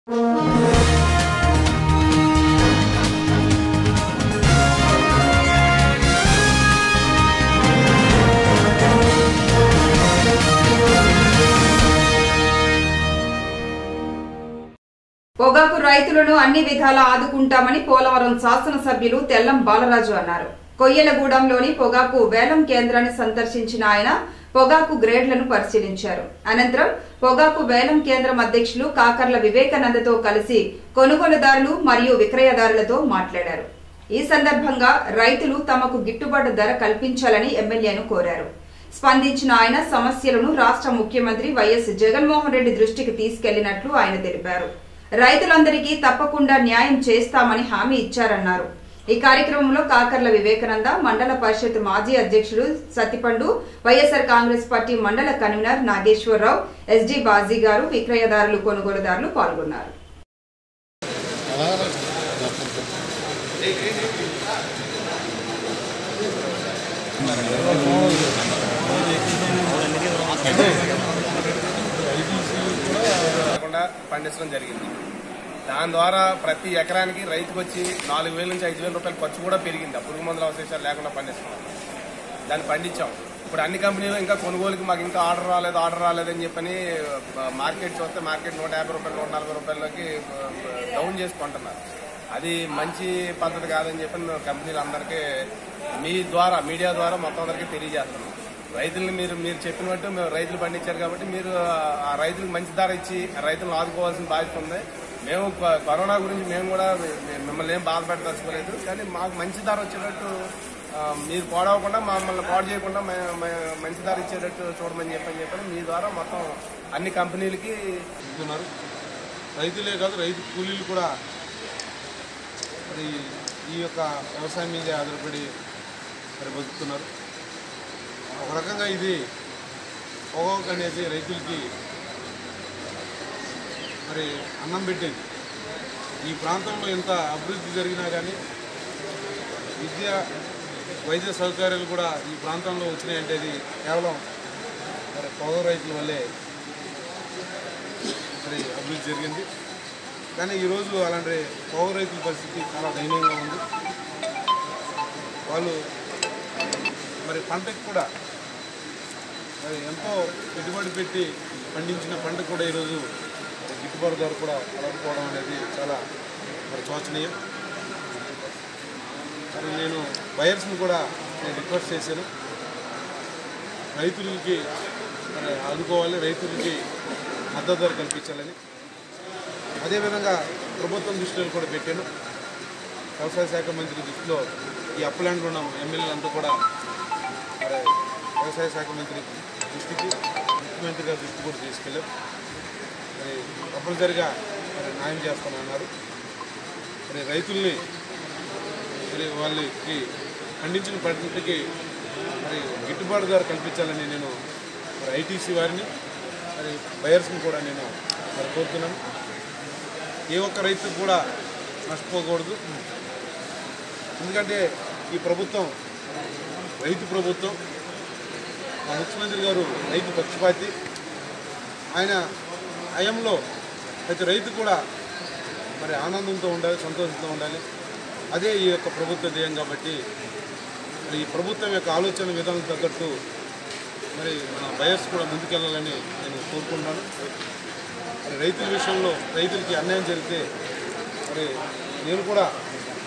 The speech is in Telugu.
పొగాకు రైతులను అన్ని విధాలా ఆదుకుంటామని పోలవరం శాసనసభ్యులు తెల్లం బాలరాజు అన్నారు కొయ్యలగూడెంలోని పొగాకు వేలం కేంద్రాన్ని సందర్శించిన ఆయన పొగాకు గ్రేడ్లను పరిశీలించారు అనంతరం పొగాకు వేలం కేంద్రం అధ్యక్షులు కాకర్ల వివేకానందతో కలిసి కొనుగోలుదారులు మరియు విక్రయదారులతో మాట్లాడారు ఈ సందర్భంగా రైతులు తమకు గిట్టుబాటు ధర కల్పించాలని ఎమ్మెల్యేను కోరారు స్పందించిన ఆయన సమస్యలను రాష్ట్ర ముఖ్యమంత్రి వైఎస్ జగన్మోహన్ రెడ్డి దృష్టికి తీసుకెళ్లినట్లు ఆయన తెలిపారు రైతులందరికీ తప్పకుండా న్యాయం చేస్తామని హామీ ఇచ్చారన్నారు ఈ కార్యక్రమంలో కాకర్ల వివేకానంద మండల పరిషత్ మాజీ అధ్యక్షుడు సత్తిపండు వైఎస్ఆర్ కాంగ్రెస్ పార్టీ మండల కన్వీనర్ నాగేశ్వరరావు ఎస్డి బాజీ గారు విక్రయదారులు కొనుగోలుదారులు పాల్గొన్నారు లేకుండా పండించడం జరిగింది దాని ద్వారా ప్రతి ఎకరానికి రైతుకు వచ్చి నాలుగు వేల నుంచి ఐదు వేల రూపాయల ఖర్చు కూడా పెరిగింది ఆ పురుగు మందుల అవశేషాలు లేకుండా పండిస్తున్నాం దాన్ని పండించాం ఇప్పుడు అన్ని కంపెనీలు ఇంకా కొనుగోలుకి మాకు ఇంకా ఆర్డర్ రాలేదు ఆర్డర్ రాలేదని చెప్పని ఆ, మార్కెట్ చూస్తే మార్కెట్ నూట యాభై రూపాయలు నూట నలభై రూపాయలకి ఆ, డౌన్ చేసి కొంటున్నారు అది మంచి పద్ధతి కాదని చెప్పి మేము కంపెనీలందరికీ మీ ద్వారా మీడియా ద్వారా మొత్తం అందరికీ తెలియజేస్తున్నాం రైతుల్ని మీరు మీరు చెప్పినట్టు మేము రైతులు పండించారు కాబట్టి మీరు ఆ రైతులకు మంచి ధర ఇచ్చి ఆ రైతులను ఆదుకోవాల్సిన బాధ్యత ఉంది మేము కొ- కరోనా గురించి మేము కూడా మీ- మిమ్మల్ని ఏం బాధపెట్టదలుచుకోలేదు కానీ మాకు మంచి ధర వచ్చేటట్టు ఆ, మీరు పాడవకుండా మమ్మల్ని పాడు చేయకుండా మే- మే- మంచి ధర ఇచ్చేటట్టు చూడమని చెప్పని చెప్పని మీ ద్వారా మొత్తం అన్ని కంపెనీలకి ఇస్తున్నారు రైతులే కాదు రైతు కూలీలు కూడా మరి ఈ యొక్క వ్యవసాయం మీదే ఆధారపడి మరి బతుకుతున్నారు ఒక రకంగా ఇది పొగాకు అనేది రైతులకి మరి అన్నం పెట్టేది ఈ ప్రాంతంలో ఎంత అభివృద్ధి జరిగినా కానీ విద్య వైద్య సౌకర్యాలు కూడా ఈ ప్రాంతంలో వచ్చినాయంటే అది కేవలం మరి పొగ రైతుల వల్లే మరి అభివృద్ధి జరిగింది కానీ ఈరోజు అలాంటి పౌర రైతుల పరిస్థితి చాలా దయనీయంగా ఉంది వాళ్ళు మరి పంటకు కూడా మరి ఎంతో పెట్టుబడి పెట్టి పండించిన పంట కూడా ఈరోజు గిట్టుబాటు ధర కూడా రాకపోవడం అనేది చాలా మరి శోచనీయం మరి నేను బయర్స్ని కూడా నేను రిక్వెస్ట్ చేశాను రైతులకి మరి ఆదుకోవాలి రైతులకి మద్దతు ధర కల్పించాలని అదేవిధంగా ప్రభుత్వం దృష్టిలో కూడా పెట్టాను వ్యవసాయ శాఖ మంత్రి దృష్టిలో ఈ అప్పలాండ్లో ఉన్న ఎమ్మెల్యేలంతా కూడా మరి వ్యవసాయ శాఖ మంత్రి దృష్టికి ముఖ్యమంత్రి గారి దృష్టి కూడా తీసుకెళ్ళాం మరి తప్పనిసరిగా మరి న్యాయం చేస్తానన్నారు మరి రైతుల్ని మరి వాళ్ళకి పండించిన పంటకి మరి గిట్టుబాటు ధర కల్పించాలని నేను మరి ఐటీసీ వారిని మరి బయర్స్ని కూడా నేను మరి కోరుతున్నాను ఏ ఒక్క రైతు కూడా నష్టపోకూడదు ఎందుకంటే ఈ ప్రభుత్వం రైతు ప్రభుత్వం మా ముఖ్యమంత్రి గారు రైతు పక్షపాతి ఆయన హయంలో ప్రతి రైతు కూడా మరి ఆనందంతో ఉండాలి సంతోషంతో ఉండాలి అదే ఈ యొక్క ప్రభుత్వ ధ్యేయం కాబట్టి మరి ఈ ప్రభుత్వం యొక్క ఆలోచన విధానం తగ్గట్టు మరి మన బయర్స్ కూడా ముందుకెళ్ళాలని నేను కోరుకుంటున్నాను మరి రైతుల విషయంలో రైతులకి అన్యాయం జరిగితే మరి నేను కూడా